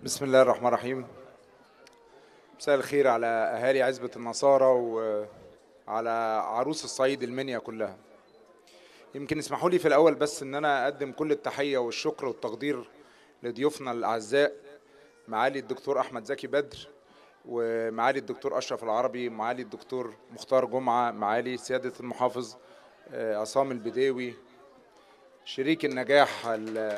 بسم الله الرحمن الرحيم مساء الخير على اهالي عزبة النصارى وعلى عروس الصعيد المنيا كلها يمكن اسمحوا لي في الاول بس ان انا اقدم كل التحية والشكر والتقدير لضيوفنا الاعزاء معالي الدكتور احمد زكي بدر ومعالي الدكتور اشرف العربي معالي الدكتور مختار جمعة معالي سيادة المحافظ آه، عصام البداوي شريك النجاح ال-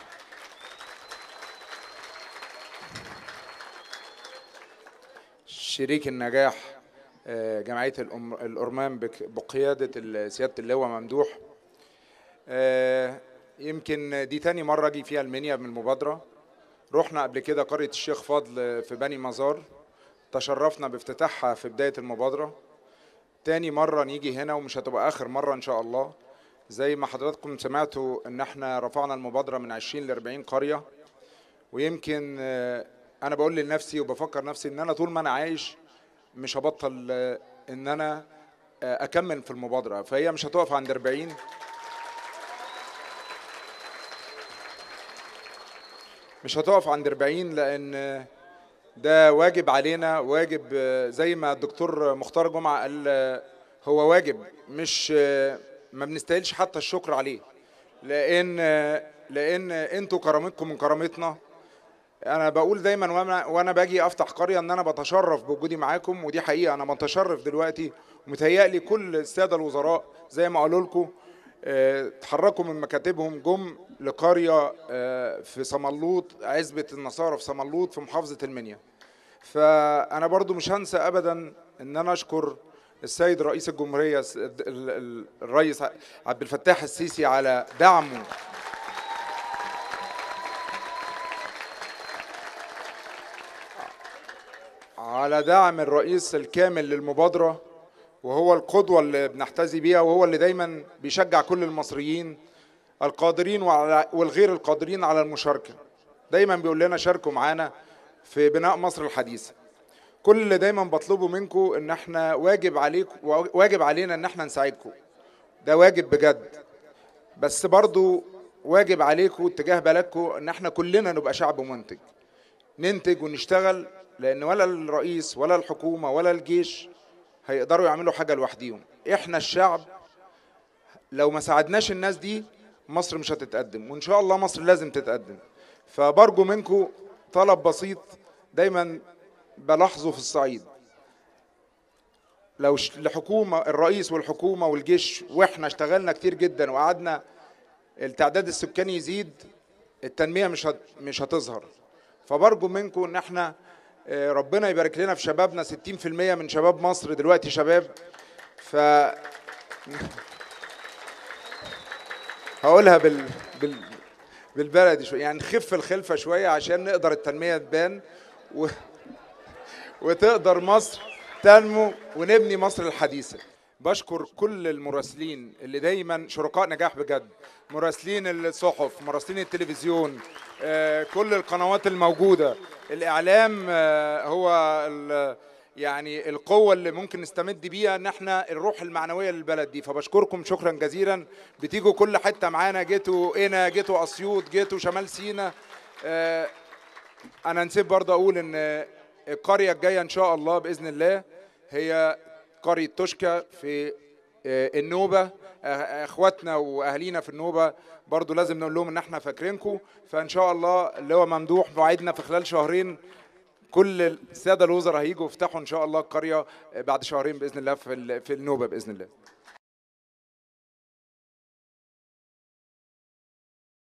شريك النجاح آه، جمعية الأم- الأرمان بك- بقيادة ال- سيادة اللواء ممدوح آه، يمكن دي تاني مرة أجي فيها المنيا من المبادرة رحنا قبل كده قرية الشيخ فضل في بني مزار تشرفنا بافتتاحها في بداية المبادرة تاني مرة نيجي هنا ومش هتبقى آخر مرة إن شاء الله زي ما حضراتكم سمعتوا إن احنا رفعنا المبادرة من 20 ل 40 قرية ويمكن آه، انا بقول لنفسي وبفكر نفسي ان انا طول ما انا عايش مش هبطل آه، ان انا آه، اكمل في المبادره فهي مش هتقف عند 40 مش هتقف عند 40 لان آه، ده واجب علينا واجب آه، زي ما الدكتور مختار جمعه قال آه، هو واجب مش آه، ما بنستاهلش حتى الشكر عليه لان آه، لان انتوا كرامتكم من كرامتنا انا بقول دايما وانا وانا باجي افتح قريه ان انا بتشرف بوجودي معاكم ودي حقيقه انا بتشرف دلوقتي ومتهيألي كل الساده الوزراء زي ما قالوا لكم آه، اتحركوا من مكاتبهم جم لقريه آه، في صملوط عزبه النصارى في صملوط في محافظه المنيا فانا برضو مش هنسى ابدا ان انا اشكر السيد رئيس الجمهوريه س- ال- ال- الرئيس عبد الفتاح السيسي على دعمه على دعم الرئيس الكامل للمبادرة وهو القدوة اللي بنحتذي بيها وهو اللي دايما بيشجع كل المصريين القادرين وعلى- والغير القادرين على المشاركة دايما بيقول لنا شاركوا معانا في بناء مصر الحديثة كل اللي دايما بطلبه منكم ان احنا واجب عليكم واجب علينا ان احنا نساعدكم ده واجب بجد بس برضو واجب عليكم تجاه بلدكم ان احنا كلنا نبقى شعب منتج ننتج ونشتغل لان ولا الرئيس ولا الحكومه ولا الجيش هيقدروا يعملوا حاجه لوحديهم احنا الشعب لو ما ساعدناش الناس دي مصر مش هتتقدم وان شاء الله مصر لازم تتقدم فبرجو منكم طلب بسيط دايما بلاحظه في الصعيد لو ش- الحكومه الرئيس والحكومه والجيش واحنا اشتغلنا كتير جدا وقعدنا التعداد السكاني يزيد التنميه مش هت مش هتظهر فبرجو منكم ان احنا آه، ربنا يبارك لنا في شبابنا 60% من شباب مصر دلوقتي شباب ف هقولها بال بال بالبلدي شويه يعني نخف الخلفه شويه عشان نقدر التنميه تبان و... وتقدر مصر تنمو ونبني مصر الحديثه بشكر كل المراسلين اللي دايما شركاء نجاح بجد مراسلين الصحف مراسلين التلفزيون آه، كل القنوات الموجوده الاعلام آه، هو ال- يعني القوة اللي ممكن نستمد بيها ان احنا الروح المعنوية للبلد دي فبشكركم شكرا جزيلا بتيجوا كل حتة معانا جيتوا هنا جيتوا اسيوط جيتوا شمال سينا آه، انا نسيت برضه اقول ان القريه الجايه ان شاء الله باذن الله هي قريه توشكا في آه، النوبه آه، اخواتنا واهالينا في النوبه برضو لازم نقول لهم ان احنا فاكرينكم فان شاء الله اللي هو ممدوح وعدنا في خلال شهرين كل الساده الوزراء هيجوا يفتحوا ان شاء الله القريه بعد شهرين باذن الله في ال- في النوبه باذن الله